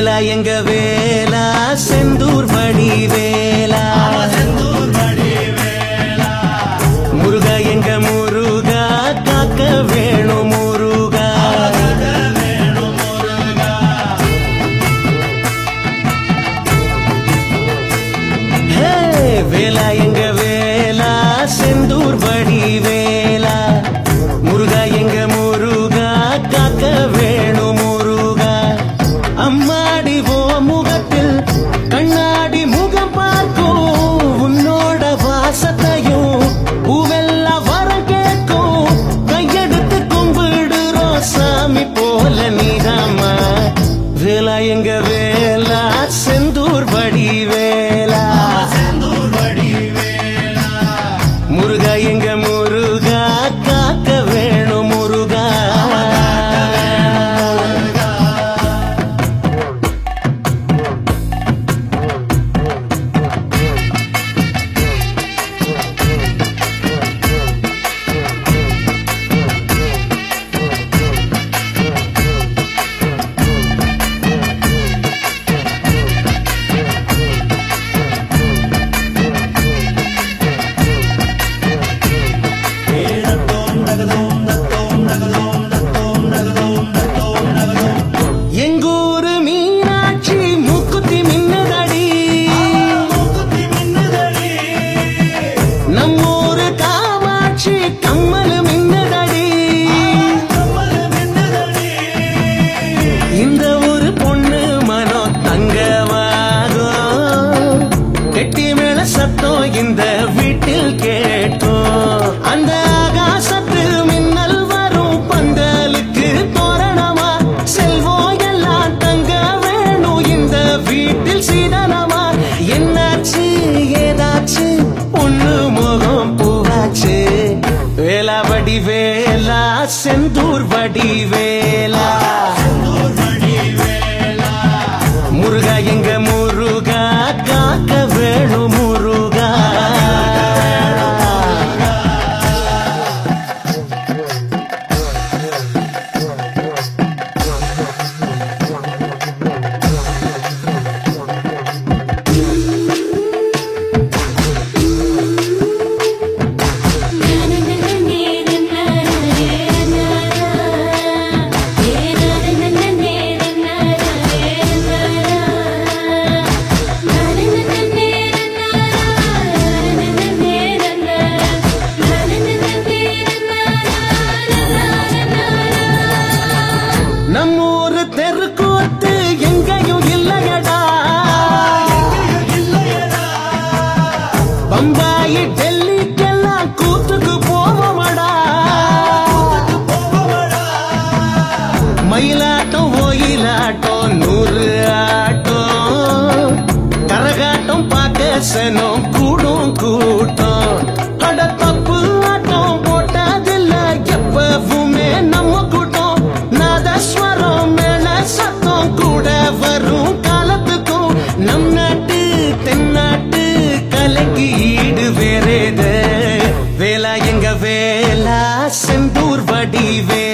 வேலா எங்க வேலா செந்தூர் வடி வேலா முருகா எங்க முருகா காக்க வேணும் முருகா ஹே, வேலா எங்க வேலா செந்தூர் வடி வேலா முருகா எங்க முருகா காக்க வேணும் முருகா அம்மாடி ஓ முகத்தில் கண்ணாடி முகம் பார்க்கும் உன்னோட வாசத்தையும் பூவெல்லாம் வரம் கேட்கும் கையெடுத்து கும்பிடுறோம் சாமி போல நீதாமா வேலா எங்க வேலா செந்தூர் வடி வேலா முருகா எங்க முருகா காக்க வேணும் முருகா எங்கூரு மீனாட்சி மூக்குத்தி மின்னதடி நம்மூரு காமாட்சி கம்மலு மின்னதடி இந்த ஒரு பொண்ணு மனம் தங்கமாகும் கெட்டி மேல சத்தம் இந்த வீட்டில் கேட்கும் அந்த ஆகாசத்து மின்னல் வரும் பந்தலுக்கு தோரணமா செல்வம் எல்லாம் தங்க வேணும் இந்த வீட்டில் சீதனமா என்னாச்சு ஏதாச்சு பொண்ணு முகம் பூவாச்சு வேலா வடி வேலா செந்தூர் வடி வேலா முருகா எங்க முருகா காக்க வேணும் முருகா நம்மூரு தெருக்கூத்து எங்கேயும் இல்லையடா பம்பாயி டெல்லிக்கெல்லாம் கூத்துக்கு போவோமடா மயிலாட்டம் ஒயிலாட்டம் நூறு ஆட்டம் கரகாட்டம் பார்க்க சனம் கூடும் கூட்டம் அட தப்பு ஆட்டம் போட்டதில்ல எப்பவுமே நம்ம கூட்டம் நாதஸ்வரம் மேல சத்தம் கூட வரும் காலத்துக்கும் நம் நாட்டு தென்னாட்டு கலைக்கு ஈடு வேறேது வேலா எங்க வேலா செந்தூர் வடி வேலா